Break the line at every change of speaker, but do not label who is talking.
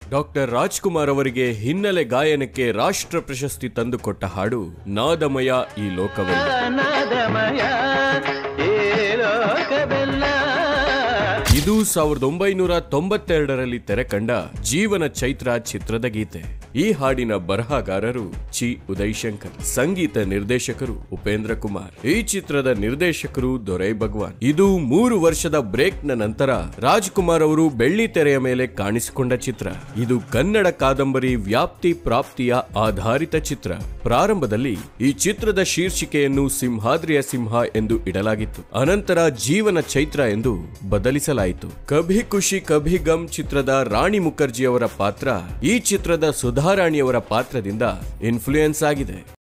doctor Rajkumar ಅವರಿಗೆ ಹಿನ್ನೆಲೆ ಗಾಯನಕ್ಕೆ ರಾಷ್ಟ್ರ ಪ್ರಶಸ್ತಿ ತಂದುಕೊಟ್ಟ ಹಾಡು ನಾದಮಯ ಈ ಲೋಕವೆಲ್ಲ
ನಾದಮಯ ಈ ಲೋಕವೆಲ್ಲ
ಇದು ಸಾವಿರದ ಒಂಬೈನೂರ ತೊಂಬತ್ತೆರಡರಲ್ಲಿ ತೆರೆಕಂಡ ಜೀವನ ಚೈತ್ರ ಚಿತ್ರದ ಗೀತೆ ಈ ಹಾಡಿನ ಬರಹಗಾರರು ಚಿ ಉದಯಶಂಕರ್ ಸಂಗೀತ ನಿರ್ದೇಶಕರು ಉಪೇಂದ್ರ ಕುಮಾರ್ ಈ ಚಿತ್ರದ ನಿರ್ದೇಶಕರು ದೊರೈ ಭಗವಾನ್ ಇದು ಮೂರು ವರ್ಷದ ಬ್ರೇಕ್ನ ನಂತರ ರಾಜ್ಕುಮಾರ್ ಅವರು ಬೆಳ್ಳಿ ತೆರೆಯ ಮೇಲೆ ಕಾಣಿಸಿಕೊಂಡ ಚಿತ್ರ ಇದು ಕನ್ನಡ ಕಾದಂಬರಿ ವ್ಯಾಪ್ತಿ ಪ್ರಾಪ್ತಿಯ ಆಧಾರಿತ ಚಿತ್ರ ಪ್ರಾರಂಭದಲ್ಲಿ ಈ ಚಿತ್ರದ ಶೀರ್ಷಿಕೆಯನ್ನು ಸಿಂಹಾದ್ರಿಯ ಸಿಂಹ ಎಂದು ಇಡಲಾಗಿತ್ತು ಅನಂತರ ಜೀವನ ಚೈತ್ರ ಎಂದು ಬದಲಿಸಲಾಯಿತು ಕಭಿ ಖುಷಿ ಕಭಿ ಗಮ್ ಚಿತ್ರದ ರಾಣಿ ಮುಖರ್ಜಿ ಅವರ ಪಾತ್ರ ಈ ಚಿತ್ರದ ಸುಧಾರಾಣಿಯವರ ಪಾತ್ರದಿಂದ ಇನ್ಫ್ಲೂಯೆನ್ಸ್ ಆಗಿದೆ